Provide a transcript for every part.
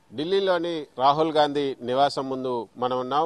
ఢిల్లీలోని రాహుల్ గాంధీ నివాసం ముందు మనం ఉన్నాం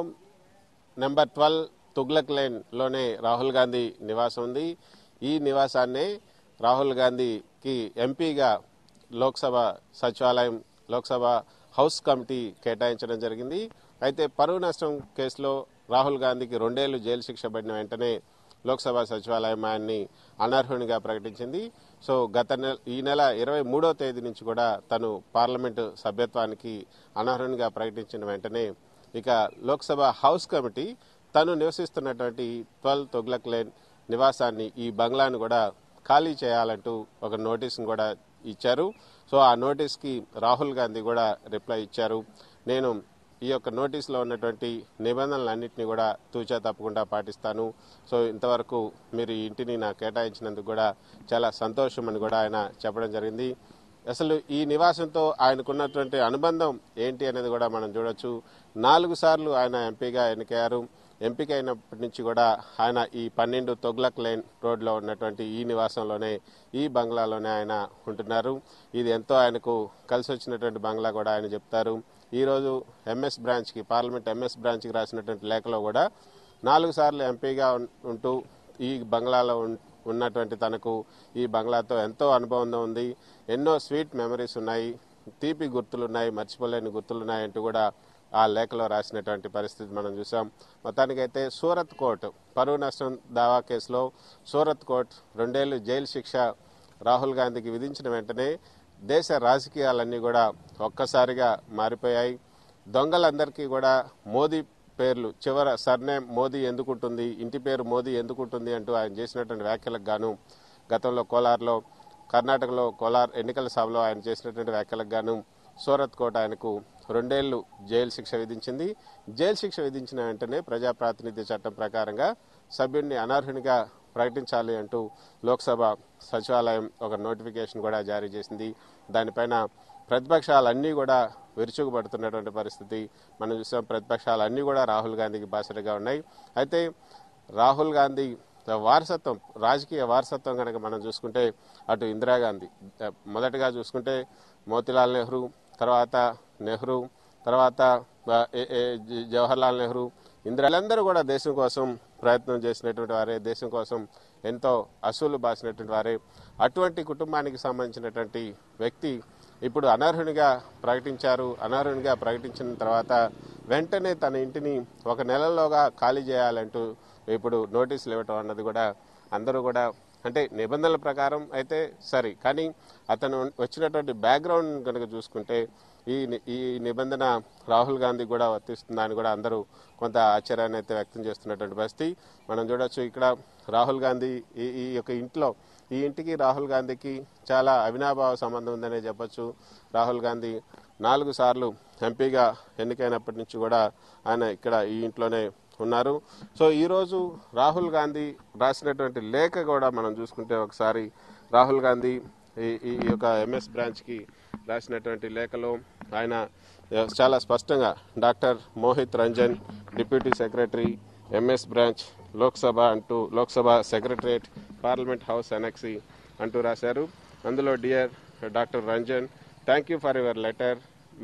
నెంబర్ ట్వెల్వ్ తుగ్లక్ లేన్ లోనే రాహుల్ గాంధీ నివాసం ఉంది ఈ నివాసాన్నే రాహుల్ గాంధీకి ఎంపీగా లోక్సభ సచివాలయం లోక్సభ హౌస్ కమిటీ కేటాయించడం జరిగింది అయితే పరువు నష్టం కేసులో రాహుల్ గాంధీకి రెండేళ్లు జైలు శిక్ష పడిన వెంటనే లోక్సభ సచివాలయం ఆయన్ని అనర్హునిగా ప్రకటించింది సో గత నెల ఈ నెల ఇరవై మూడో తేదీ నుంచి కూడా తను పార్లమెంటు సభ్యత్వానికి అనర్హునిగా ప్రకటించిన వెంటనే ఇక లోక్సభ హౌస్ కమిటీ తను నివసిస్తున్నటువంటి ట్వెల్వ్ తొగ్లక్ లేన్ నివాసాన్ని ఈ బంగ్లాను కూడా ఖాళీ చేయాలంటూ ఒక నోటీసును కూడా ఇచ్చారు సో ఆ నోటీస్కి రాహుల్ గాంధీ కూడా రిప్లై ఇచ్చారు నేను ఈ యొక్క నోటీసులో ఉన్నటువంటి నిబంధనలన్నింటినీ కూడా తూచా తప్పకుండా పాటిస్తాను సో ఇంతవరకు మీరు ఈ ఇంటిని నాకు కేటాయించినందుకు కూడా చాలా సంతోషం అని కూడా ఆయన చెప్పడం జరిగింది అసలు ఈ నివాసంతో ఆయనకున్నటువంటి అనుబంధం ఏంటి అనేది కూడా మనం చూడొచ్చు నాలుగు సార్లు ఆయన ఎంపీగా ఎన్నికయ్యారు ఎంపిక అయినప్పటి నుంచి కూడా ఆయన ఈ పన్నెండు తొగ్లక్ లైన్ రోడ్లో ఉన్నటువంటి ఈ నివాసంలోనే ఈ బంగ్లాలోనే ఆయన ఉంటున్నారు ఇది ఎంతో ఆయనకు కలిసి వచ్చినటువంటి బంగ్లా కూడా ఆయన చెప్తారు ఈరోజు ఎంఎస్ బ్రాంచ్కి పార్లమెంట్ ఎంఎస్ బ్రాంచ్కి రాసినటువంటి లేఖలో కూడా నాలుగు సార్లు ఎంపీగా ఉం- ఉంటూ ఈ బంగ్లాలో ఉన్- ఉన్నటువంటి తనకు ఈ బంగ్లాతో ఎంతో అనుభవం ఉంది ఎన్నో స్వీట్ మెమరీస్ ఉన్నాయి తీపి గుర్తులు ఉన్నాయి మర్చిపోలేని గుర్తులు ఉన్నాయి అంటూ కూడా ఆ లేఖలో రాసినటువంటి పరిస్థితి మనం చూసాం మొత్తానికైతే సూరత్ కోర్టు పరువు నష్టం దావా కేసులో సూరత్ కోర్టు రెండేళ్లు జైలు శిక్ష రాహుల్ గాంధీకి విధించిన వెంటనే దేశ రాజకీయాలన్నీ కూడా ఒక్కసారిగా మారిపోయాయి దొంగలందరికీ కూడా మోదీ పేర్లు చివర సర్నేమ్ మోదీ ఎందుకుంటుంది ఇంటి పేరు మోదీ ఎందుకుంటుంది అంటూ ఆయన చేసినటువంటి వ్యాఖ్యలకు గాను గతంలో కోలార్లో కర్ణాటకలో కోలార్ ఎన్నికల సభలో ఆయన చేసినటువంటి వ్యాఖ్యలకు గాను సూరత్ కోర్టు ఆయనకు రెండేళ్లు జైలు శిక్ష విధించింది జైలు శిక్ష విధించిన వెంటనే ప్రజాప్రాతినిధ్య చట్టం ప్రకారంగా సభ్యుడిని అనర్హునిగా ప్రకటించాలి అంటూ లోక్సభ సచివాలయం ఒక నోటిఫికేషన్ కూడా జారీ చేసింది దానిపైన ప్రతిపక్షాలన్నీ కూడా విరుచుకుపడుతున్నటువంటి పరిస్థితి మనం చూసాం ప్రతిపక్షాలన్నీ కూడా రాహుల్ గాంధీకి బాసటగా ఉన్నాయి అయితే రాహుల్ గాంధీ వారసత్వం రాజకీయ వారసత్వం కనుక మనం చూసుకుంటే అటు ఇందిరాగాంధీ ఆ, మొదటగా చూసుకుంటే మోతిలాల్ నెహ్రూ తర్వాత నెహ్రూ తర్వాత ఆ, ఏ- ఏ జ- జవహర్లాల్ నెహ్రూ ఇందిరాలందరూ కూడా దేశం కోసం ప్రయత్నం చేసినటువంటి వారే దేశం కోసం ఎంతో అసూలు బాసినటువంటి వారే అటువంటి కుటుంబానికి సంబంధించినటువంటి వ్యక్తి ఇప్పుడు అనర్హునిగా ప్రకటించారు అనర్హునిగా ప్రకటించిన తర్వాత వెంటనే తన ఇంటిని ఒక నెలలోగా ఖాళీ చేయాలంటూ ఇప్పుడు నోటీసులు ఇవ్వటం అన్నది కూడా అందరూ కూడా అంటే నిబంధనల ప్రకారం అయితే సరే కానీ అతను వచ్చినటువంటి బ్యాక్గ్రౌండ్ కనుక చూసుకుంటే ఈ ని- ఈ నిబంధన రాహుల్ గాంధీ కూడా వర్తిస్తుందని కూడా అందరూ కొంత ఆశ్చర్యాన్ని అయితే వ్యక్తం చేస్తున్నటువంటి పరిస్థితి మనం చూడొచ్చు ఇక్కడ రాహుల్ గాంధీ ఈ ఈ యొక్క ఇంట్లో ఈ ఇంటికి రాహుల్ గాంధీకి చాలా అవినాభావ సంబంధం ఉందనే చెప్పొచ్చు రాహుల్ గాంధీ నాలుగు సార్లు ఎంపీగా ఎన్నికైనప్పటి నుంచి కూడా ఆయన ఇక్కడ ఈ ఇంట్లోనే ఉన్నారు సో ఈరోజు రాహుల్ గాంధీ రాసినటువంటి లేఖ కూడా మనం చూసుకుంటే ఒకసారి రాహుల్ గాంధీ ఈ ఈ యొక్క ఎంఎస్ బ్రాంచ్కి రాసినటువంటి లేఖలో ఆయన చాలా స్పష్టంగా doctor Mohit Ranjan deputy secretary MS branch Lok Sabha అంటూ Lok Sabha secretariat Parliament House Annexe అంటూ రాశారు అందులో dear doctor Ranjan thank you for your letter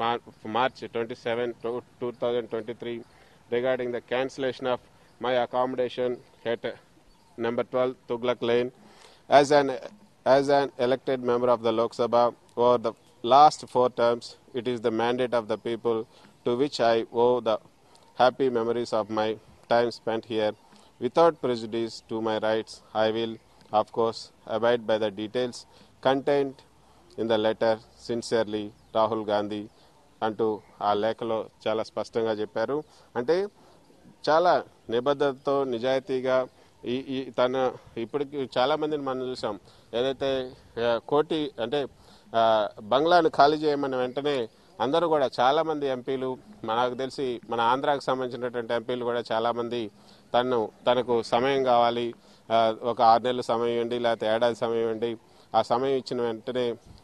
March twenty seven two thousand twenty three regarding the cancellation of my accommodation at number 12 Tughlaq Lane. As an as an elected member of the Lok Sabha over the last four terms, it is the mandate of the people to which I owe the happy memories of my time spent here. Without prejudice to my rights, I will, of course, abide by the details contained in the letter. Sincerely, Rahul Gandhi. అంటూ ఆ లేఖలో చాలా స్పష్టంగా చెప్పారు అంటే చాలా నిబద్ధతతో నిజాయితీగా ఈ ఈ తన ఇప్పటికి చాలా మందిని మనం చూసాం ఏదైతే ఆ, కోటి అంటే ఆ, బంగ్లాను ఖాళీ చేయమన్న వెంటనే అందరూ కూడా చాలా మంది ఎంపీలు మనకు తెలిసి మన ఆంధ్రాకు సంబంధించినటువంటి ఎంపీలు కూడా చాలా మంది తను తనకు సమయం కావాలి ఆ, ఒక ఆరు నెలల సమయం ఇవ్వండి లేకపోతే ఏడాది సమయం ఇవ్వండి ఆ సమయం ఇచ్చిన వెంటనే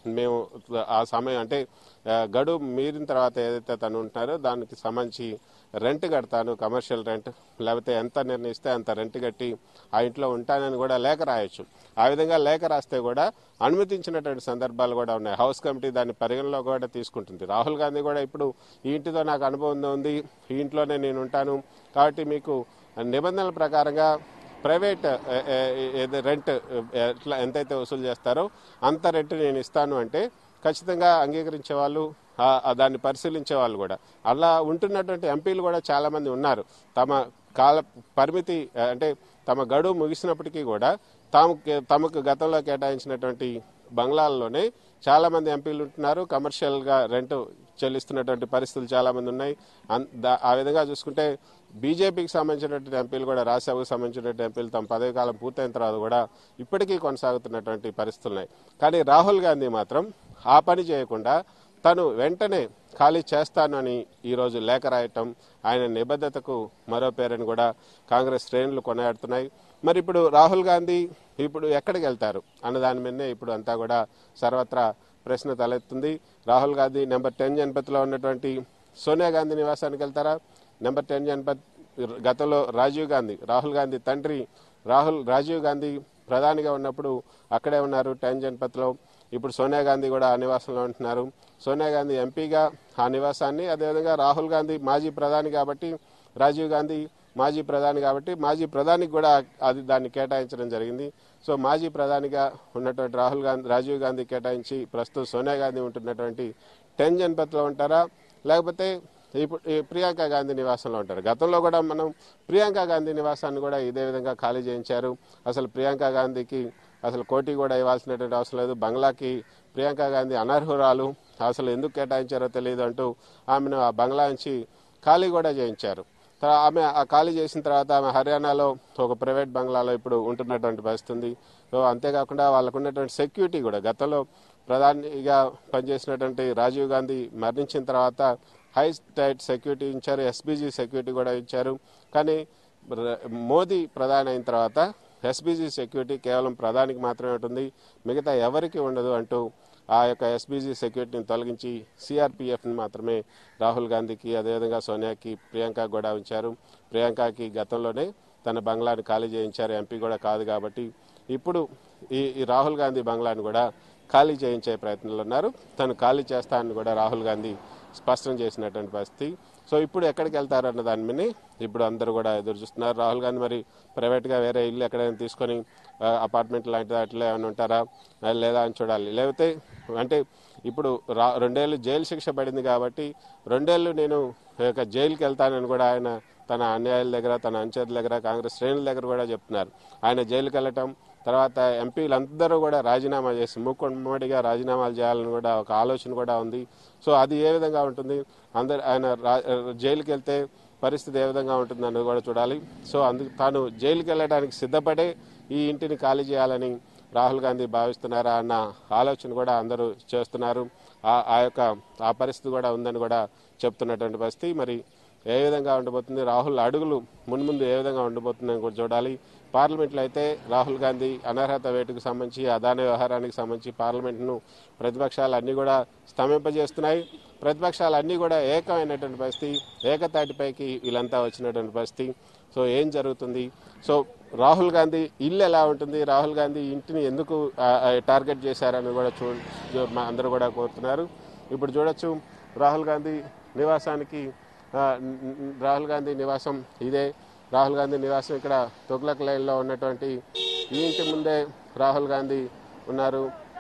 మేము ఆ సమయం అంటే ఆ, గడువు మీరిన తర్వాత ఏదైతే తను ఉంటున్నారో దానికి సంబంధించి రెంట్ కడతాను కమర్షియల్ రెంట్ లేకపోతే ఎంత నిర్ణయిస్తే అంత రెంట్ కట్టి ఆ ఇంట్లో ఉంటానని కూడా లేఖ రాయొచ్చు ఆ విధంగా లేఖ రాస్తే కూడా అనుమతించినటువంటి సందర్భాలు కూడా ఉన్నాయి హౌస్ కమిటీ దాన్ని పరిగణలో కూడా తీసుకుంటుంది రాహుల్ గాంధీ కూడా ఇప్పుడు ఈ ఇంటితో నాకు అనుభవం ఉంది ఈ ఇంట్లోనే నేను ఉంటాను కాబట్టి మీకు నిబంధనల ప్రకారంగా ప్రైవేట్ ఏ, ఏ, ఏది రెంట్ ఏ, ఎట్లా ఎంతైతే వసూలు చేస్తారో అంత రెంట్ నేను ఇస్తాను అంటే ఖచ్చితంగా అంగీకరించే వాళ్ళు ఆ- ఆ దాన్ని పరిశీలించే వాళ్ళు కూడా అలా ఉంటున్నటువంటి ఎంపీలు కూడా చాలా మంది ఉన్నారు తమ కాల పరిమితి ఆ, అంటే తమ గడువు ముగిసినప్పటికీ కూడా తాము తమకు గతంలో కేటాయించినటువంటి బంగ్లాల్లోనే చాలా మంది ఎంపీలు ఉంటున్నారు కమర్షియల్ గా రెంట్ చెల్లిస్తున్నటువంటి పరిస్థితులు చాలా మంది ఉన్నాయి అన్- దా- ఆ విధంగా చూసుకుంటే బీజేపీకి సంబంధించినటువంటి ఎంపీలు కూడా రాజ్యసభకు సంబంధించినటువంటి ఎంపీలు తమ పదవి కాలం పూర్తయిన తర్వాత కూడా ఇప్పటికీ కొనసాగుతున్నటువంటి పరిస్థితులు ఉన్నాయి కానీ రాహుల్ గాంధీ మాత్రం ఆ పని చేయకుండా తను వెంటనే ఖాళీ చేస్తానని ఈరోజు లేఖ రాయటం ఆయన నిబద్ధతకు మరో పేరని కూడా కాంగ్రెస్ శ్రేణులు కొనియాడుతున్నాయి మరి ఇప్పుడు రాహుల్ గాంధీ ఇప్పుడు ఎక్కడికి వెళ్తారు అన్న దాని మీదనే ఇప్పుడు అంతా కూడా సర్వత్రా ప్రశ్న తలెత్తుంది రాహుల్ గాంధీ నెంబర్ టెన్ జనపథ్లో ఉన్నటువంటి సోనియా గాంధీ నివాసానికి వెళ్తారా నెంబర్ టెన్ జనపథ్ గతంలో రాజీవ్ గాంధీ రాహుల్ గాంధీ తండ్రి రాహుల్ రాజీవ్ గాంధీ ప్రధానిగా ఉన్నప్పుడు అక్కడే ఉన్నారు టెన్ జనపథ్లో ఇప్పుడు సోనియా గాంధీ కూడా ఆ నివాసంలో ఉంటున్నారు సోనియా గాంధీ ఎంపీగా ఆ నివాసాన్ని అదేవిధంగా రాహుల్ గాంధీ మాజీ ప్రధాని కాబట్టి రాజీవ్ గాంధీ మాజీ ప్రధాని కాబట్టి మాజీ ప్రధానికి కూడా అది దాన్ని కేటాయించడం జరిగింది సో మాజీ ప్రధానిగా ఉన్నటువంటి రాహుల్ గాంధీ రాజీవ్ గాంధీ కేటాయించి ప్రస్తుతం సోనియా గాంధీ ఉంటున్నటువంటి టెన్ జనపథ్లో ఉంటారా లేకపోతే ఇప్పుడు ఈ ప్రియాంక గాంధీ నివాసంలో ఉంటారు గతంలో కూడా మనం ప్రియాంక గాంధీ నివాసాన్ని కూడా ఇదే విధంగా ఖాళీ చేయించారు అసలు ప్రియాంక గాంధీకి అసలు కోటి కూడా ఇవ్వాల్సినటువంటి అవసరం లేదు బంగ్లాకి ప్రియాంక గాంధీ అనర్హురాలు అసలు ఎందుకు కేటాయించారో తెలియదు అంటూ ఆమెను ఆ బంగ్లా నుంచి ఖాళీ కూడా చేయించారు తర్వా- ఆమె ఆ ఖాళీ చేసిన తర్వాత ఆమె హర్యానాలో ఒక ప్రైవేట్ బంగ్లాలో ఇప్పుడు ఉంటున్నటువంటి పరిస్థితి ఉంది సో అంతేకాకుండా వాళ్ళకు ఉన్నటువంటి సెక్యూరిటీ కూడా గతంలో ప్రధానిగా పనిచేసినటువంటి రాజీవ్ గాంధీ మరణించిన తర్వాత హై స్టైట్ సెక్యూరిటీ ఇచ్చారు ఎస్బీజీ సెక్యూరిటీ కూడా ఇచ్చారు కానీ ర- మోదీ ప్రధాని అయిన తర్వాత ఎస్బీజీ సెక్యూరిటీ కేవలం ప్రధానికి మాత్రమే ఉంటుంది మిగతా ఎవరికి ఉండదు అంటూ ఆ యొక్క ఎస్బీజీ సెక్యూరిటీని తొలగించి సిఆర్పిఎఫ్ని మాత్రమే రాహుల్ గాంధీకి అదేవిధంగా సోనియాకి ప్రియాంక కూడా ఉంచారు ప్రియాంకకి గతంలోనే తన బంగ్లాని ఖాళీ చేయించారు ఎంపీ కూడా కాదు కాబట్టి ఇప్పుడు ఈ ఈ రాహుల్ గాంధీ బంగ్లాని కూడా ఖాళీ చేయించే ప్రయత్నంలో ఉన్నారు తను ఖాళీ చేస్తానని కూడా రాహుల్ గాంధీ స్పష్టం చేసినటువంటి పరిస్థితి సో ఇప్పుడు ఎక్కడికి వెళ్తారు అన్న దాని మీద ఇప్పుడు అందరూ కూడా ఎదురు చూస్తున్నారు రాహుల్ గాంధీ మరి ప్రైవేట్గా వేరే ఇల్లు ఎక్కడైనా తీసుకొని ఆ, అపార్ట్మెంట్ లాంటిది అట్లా ఏమైనా ఉంటారా ఆ, లేదా అని చూడాలి లేకపోతే అంటే ఇప్పుడు రా రెండేళ్ళు జైలు శిక్ష పడింది కాబట్టి రెండేళ్ళు నేను ఈ యొక్క జైలుకి వెళ్తానని కూడా ఆయన తన అన్యాయాల దగ్గర తన అంచెల దగ్గర కాంగ్రెస్ శ్రేణుల దగ్గర కూడా చెప్తున్నారు ఆయన జైలుకి వెళ్ళటం తర్వాత ఎంపీలందరూ కూడా రాజీనామా చేసి మూకుమ్మడిగా రాజీనామాలు చేయాలని కూడా ఒక ఆలోచన కూడా ఉంది సో అది ఏ విధంగా ఉంటుంది అందరు ఆయన రా- జైలుకి వెళ్తే పరిస్థితి ఏ విధంగా ఉంటుంది అన్నది కూడా చూడాలి సో అందుకు తాను జైలుకి వెళ్ళడానికి సిద్ధపడే ఈ ఇంటిని ఖాళీ చేయాలని రాహుల్ గాంధీ భావిస్తున్నారా అన్న ఆలోచన కూడా అందరూ చేస్తున్నారు ఆ ఆ యొక్క ఆ పరిస్థితి కూడా ఉందని కూడా చెప్తున్నటువంటి పరిస్థితి మరి ఏ విధంగా ఉండబోతుంది రాహుల్ అడుగులు మున్ముందు ఏ విధంగా ఉండబోతుందని కూడా చూడాలి పార్లమెంట్లో అయితే రాహుల్ గాంధీ అనర్హత వేటుకు సంబంధించి అదాని వ్యవహారానికి సంబంధించి పార్లమెంట్ను ప్రతిపక్షాలు అన్నీ కూడా స్తంభింపజేస్తున్నాయి ప్రతిపక్షాలు అన్నీ కూడా ఏకమైనటువంటి పరిస్థితి ఏకతాటిపైకి వీళ్ళంతా వచ్చినటువంటి పరిస్థితి సో ఏం జరుగుతుంది సో రాహుల్ గాంధీ ఇల్లు ఎలా ఉంటుంది రాహుల్ గాంధీ ఇంటిని ఎందుకు ఆ, ఆ, టార్గెట్ చేశారని కూడా చూ చూ- మా అందరూ కూడా కోరుతున్నారు ఇప్పుడు చూడొచ్చు రాహుల్ గాంధీ నివాసానికి ఆ, న్- న్- రాహుల్ గాంధీ నివాసం ఇదే రాహుల్ గాంధీ నివాసం ఇక్కడ తుగ్లక్ లైన్లో ఉన్నటువంటి ఈ ఇంటి ముందే రాహుల్ గాంధీ ఉన్నారు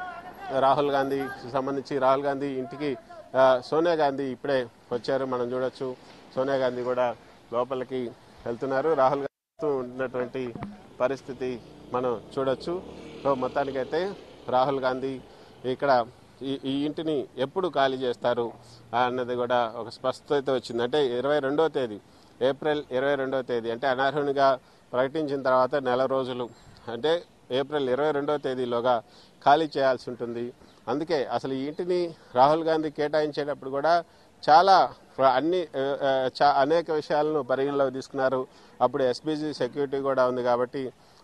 రాహుల్ గాంధీ సంబంధించి రాహుల్ గాంధీ ఇంటికి ఆ, సోనియా గాంధీ ఇప్పుడే వచ్చారు మనం చూడొచ్చు సోనియా గాంధీ కూడా లోపలికి వెళ్తున్నారు రాహుల్ గాంధీ ఉన్నటువంటి పరిస్థితి మనం చూడొచ్చు సో మొత్తానికైతే రాహుల్ గాంధీ ఇక్కడ ఈ ఈ ఇంటిని ఎప్పుడు ఖాళీ చేస్తారు అన్నది కూడా ఒక స్పష్టత వచ్చింది అంటే ఇరవై రెండవ తేదీ ఏప్రిల్ ఇరవై రెండవ తేదీ అంటే అనర్హునిగా ప్రకటించిన తర్వాత నెల రోజులు అంటే ఏప్రిల్ ఇరవై రెండవ తేదీలోగా ఖాళీ చేయాల్సి ఉంటుంది అందుకే అసలు ఈ ఇంటిని రాహుల్ గాంధీ కేటాయించేటప్పుడు కూడా చాలా ప్ర- అన్ని ఆ, ఆ, చా- అనేక విషయాలను పరిగణలోకి తీసుకున్నారు అప్పుడు ఎస్బీజీ సెక్యూరిటీ కూడా ఉంది కాబట్టి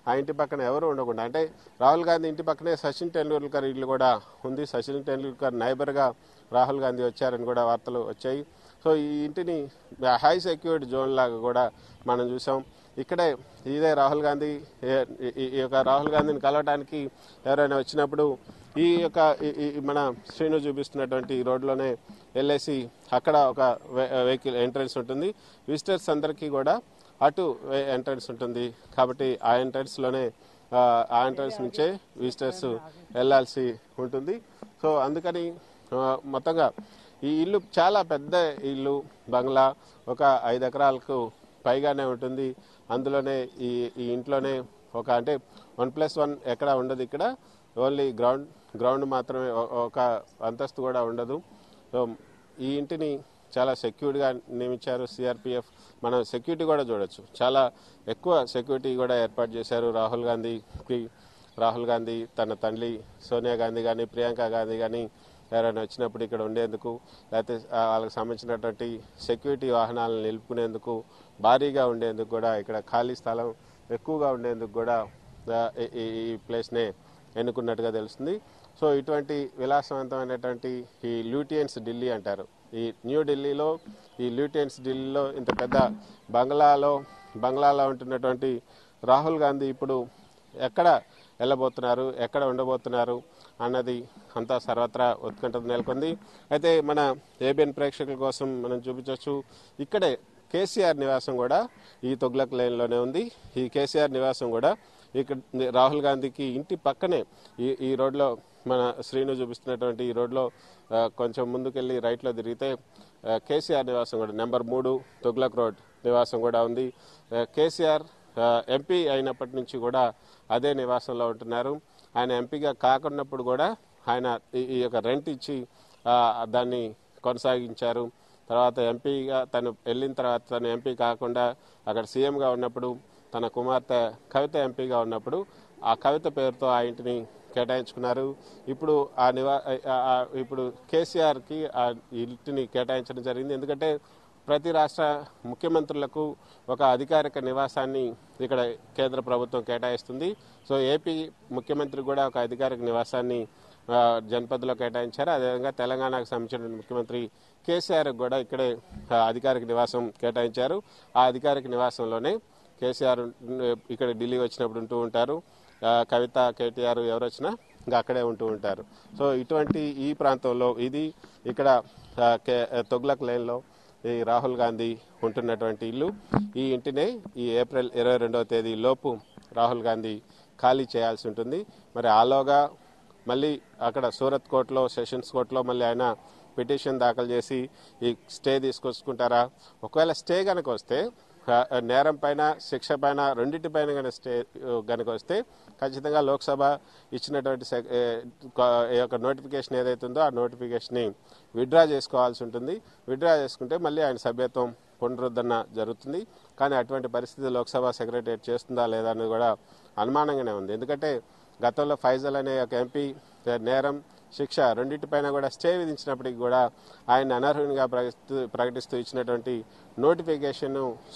ఆ ఇంటి పక్కన ఎవరు ఉండకుండా అంటే రాహుల్ గాంధీ ఇంటి పక్కనే సచిన్ టెండూల్కర్ ఇల్లు కూడా ఉంది సచిన్ టెండూల్కర్ నైబర్గా రాహుల్ గాంధీ వచ్చారని కూడా వార్తలు వచ్చాయి సో ఈ ఇంటిని హై సెక్యూర్డ్ జోన్ లాగా కూడా మనం చూసాం ఇక్కడే ఇదే రాహుల్ గాంధీ ఏ- ఈ- ఈ యొక్క రాహుల్ గాంధీని కలవడానికి ఎవరైనా వచ్చినప్పుడు ఈ యొక్క ఈ- ఈ మన శ్రీను చూపిస్తున్నటువంటి ఈ రోడ్లోనే వెళ్ళేసి అక్కడ ఒక వె- వెహికల్ ఎంట్రన్స్ ఉంటుంది విజిటర్స్ అందరికీ కూడా అటు ఎంట్రన్స్ ఉంటుంది కాబట్టి ఆ ఎంట్రన్స్లోనే ఆ, ఆ ఎంట్రన్స్ నుంచే విజిటర్స్ వెళ్ళాల్సి ఉంటుంది సో అందుకని ఆ, మొత్తంగా ఈ ఇల్లు చాలా పెద్ద ఇల్లు బంగ్లా ఒక ఐదు ఎకరాలకు పైగానే ఉంటుంది అందులోనే ఈ ఈ ఇంట్లోనే ఒక అంటే వన్ ప్లస్ వన్ ఎక్కడ ఉండదు ఇక్కడ ఓన్లీ గ్రౌండ్ గ్రౌండ్ మాత్రమే ఒ- ఒక అంతస్తు కూడా ఉండదు సో ఈ ఇంటిని చాలా సెక్యూర్డ్గా నియమించారు సిఆర్పిఎఫ్ మనం సెక్యూరిటీ కూడా చూడొచ్చు చాలా ఎక్కువ సెక్యూరిటీ కూడా ఏర్పాటు చేశారు రాహుల్ గాంధీకి రాహుల్ గాంధీ తన తల్లి సోనియా గాంధీ కానీ ప్రియాంక గాంధీ కానీ ఎవరైనా వచ్చినప్పుడు ఇక్కడ ఉండేందుకు లేకపోతే ఆ వాళ్ళకి సంబంధించినటువంటి సెక్యూరిటీ వాహనాలను నిలుపుకునేందుకు భారీగా ఉండేందుకు కూడా ఇక్కడ ఖాళీ స్థలం ఎక్కువగా ఉండేందుకు కూడా ఆ, ఈ- ఈ ఈ ప్లేస్నే ఎన్నుకున్నట్టుగా తెలుస్తుంది సో ఇటువంటి విలాసవంతమైనటువంటి ఈ లూటియన్స్ ఢిల్లీ అంటారు ఈ న్యూ ఢిల్లీలో ఈ లూటియన్స్ ఢిల్లీలో ఇంత పెద్ద బంగ్లాలో బంగ్లాలో ఉంటున్నటువంటి రాహుల్ గాంధీ ఇప్పుడు ఎక్కడ వెళ్ళబోతున్నారు ఎక్కడ ఉండబోతున్నారు అన్నది అంతా సర్వత్రా ఉత్కంఠత నెలకొంది అయితే మన ఏబిఎన్ ప్రేక్షకుల కోసం మనం చూపించవచ్చు ఇక్కడే కేసీఆర్ నివాసం కూడా ఈ తొగ్లక్ లైన్లోనే ఉంది ఈ కేసీఆర్ నివాసం కూడా ఇక్కడ రాహుల్ గాంధీకి ఇంటి పక్కనే ఈ ఈ రోడ్లో మన శ్రీను చూపిస్తున్నటువంటి ఈ రోడ్లో ఆ, కొంచెం ముందుకెళ్ళి రైట్లో తిరిగితే ఆ, కేసీఆర్ నివాసం కూడా నెంబర్ మూడు తొగ్లక్ రోడ్ నివాసం కూడా ఉంది ఆ, కేసీఆర్ ఆ, ఎంపీ అయినప్పటి నుంచి కూడా అదే నివాసంలో ఉంటున్నారు ఆయన ఎంపీగా కాకున్నప్పుడు కూడా ఆయన ఈ- ఈ యొక్క రెంట్ ఇచ్చి ఆ, దాన్ని కొనసాగించారు తర్వాత ఎంపీగా తను వెళ్ళిన తర్వాత తను ఎంపీ కాకుండా అక్కడ సీఎంగా ఉన్నప్పుడు తన కుమార్తె కవిత ఎంపీగా ఉన్నప్పుడు ఆ కవిత పేరుతో ఆ ఇంటిని కేటాయించుకున్నారు ఇప్పుడు ఆ నివా ఆ- ఆ- ఇప్పుడు కేసీఆర్కి ఆ ఇంటిని కేటాయించడం జరిగింది ఎందుకంటే ప్రతి రాష్ట్ర ముఖ్యమంత్రులకు ఒక అధికారిక నివాసాన్ని ఇక్కడ కేంద్ర ప్రభుత్వం కేటాయిస్తుంది సో ఏపీ ముఖ్యమంత్రి కూడా ఒక అధికారిక నివాసాన్ని ఆ, జనపద్లో కేటాయించారు అదేవిధంగా తెలంగాణకు సంబంధించిన ముఖ్యమంత్రి కేసీఆర్ కూడా ఇక్కడే ఆ, అధికారిక నివాసం కేటాయించారు ఆ అధికారిక నివాసంలోనే కేసీఆర్ ఇక్కడ ఢిల్లీ వచ్చినప్పుడు ఉంటూ ఉంటారు ఆ, కవిత కేటీఆర్ ఎవరు వచ్చినా ఇంకా అక్కడే ఉంటూ ఉంటారు సో ఇటువంటి ఈ ప్రాంతంలో ఇది ఇక్కడ ఆ, కే- తొగ్లక్ లైన్లో ఈ రాహుల్ గాంధీ ఉంటున్నటువంటి ఇల్లు ఈ ఇంటినే ఈ ఏప్రిల్ ఇరవై రెండవ తేదీ లోపు రాహుల్ గాంధీ ఖాళీ చేయాల్సి ఉంటుంది మరి ఆలోగా మళ్ళీ అక్కడ సూరత్ కోర్టులో సెషన్స్ కోర్టులో మళ్ళీ ఆయన పిటిషన్ దాఖలు చేసి ఈ స్టే తీసుకొచ్చుకుంటారా ఒకవేళ స్టే కనుక వస్తే ఆ, నేరం పైన శిక్ష పైన రెండింటిపైన కనుక స్టే కనుక వస్తే ఖచ్చితంగా లోక్సభ ఇచ్చినటువంటి సెక్- ఏ, క- ఈ యొక్క నోటిఫికేషన్ ఏదైతే ఉందో ఆ నోటిఫికేషన్ని విత్డ్రా చేసుకోవాల్సి ఉంటుంది విత్డ్రా చేసుకుంటే మళ్ళీ ఆయన సభ్యత్వం పునరుద్ధరణ జరుగుతుంది కానీ అటువంటి పరిస్థితి లోక్సభ సెక్రటరియట్ చేస్తుందా లేదా అనేది కూడా అనుమానంగానే ఉంది ఎందుకంటే గతంలో ఫైజల్ అనే ఒక ఎంపీ నేరం శిక్ష రెండింటిపైన కూడా స్టే విధించినప్పటికీ కూడా ఆయన అనర్హునిగా ప్రకటిస్తూ ప్రకటిస్తూ ఇచ్చినటువంటి నోటిఫికేషన్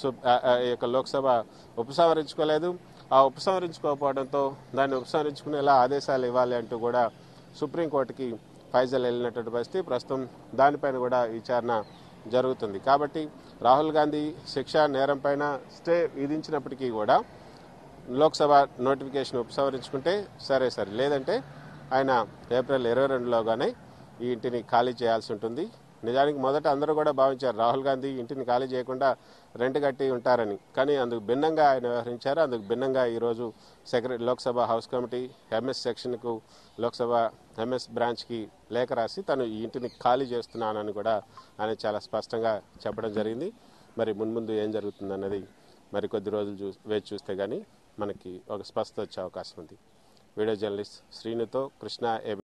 ఈ యొక్క లోక్సభ ఉపసంహరించుకోలేదు ఆ ఉపసంహరించుకోకపోవడంతో దాన్ని ఉపసంహరించుకునేలా ఆదేశాలు ఇవ్వాలి అంటూ కూడా సుప్రీంకోర్టుకి ఫైజల్ వెళ్ళినటువంటి పరిస్థితి ప్రస్తుతం దానిపైన కూడా విచారణ జరుగుతుంది కాబట్టి రాహుల్ గాంధీ శిక్ష నేరం పైన స్టే విధించినప్పటికీ కూడా లోక్సభ నోటిఫికేషన్ ఉపసంహరించుకుంటే సరే సరే లేదంటే ఆయన ఏప్రిల్ ఇరవై రెండులోగానే ఈ ఇంటిని ఖాళీ చేయాల్సి ఉంటుంది నిజానికి మొదట అందరూ కూడా భావించారు రాహుల్ గాంధీ ఇంటిని ఖాళీ చేయకుండా రెంట్ కట్టి ఉంటారని కానీ అందుకు భిన్నంగా ఆయన వ్యవహరించారు అందుకు భిన్నంగా ఈరోజు secretary Lok Sabha house committee MS సెక్షన్కు లోక్సభ ఎంఎస్ బ్రాంచ్కి లేఖ రాసి తను ఈ ఇంటిని ఖాళీ చేస్తున్నానని కూడా ఆయన చాలా స్పష్టంగా చెప్పడం జరిగింది మరి మున్ముందు ఏం జరుగుతుందన్నది మరి కొద్ది రోజులు చూ వేచి చూస్తే కానీ మనకి ఒక స్పష్టత వచ్చే అవకాశం ఉంది వీడియో జర్నలిస్ట్ శ్రీనుతో కృష్ణ ఏ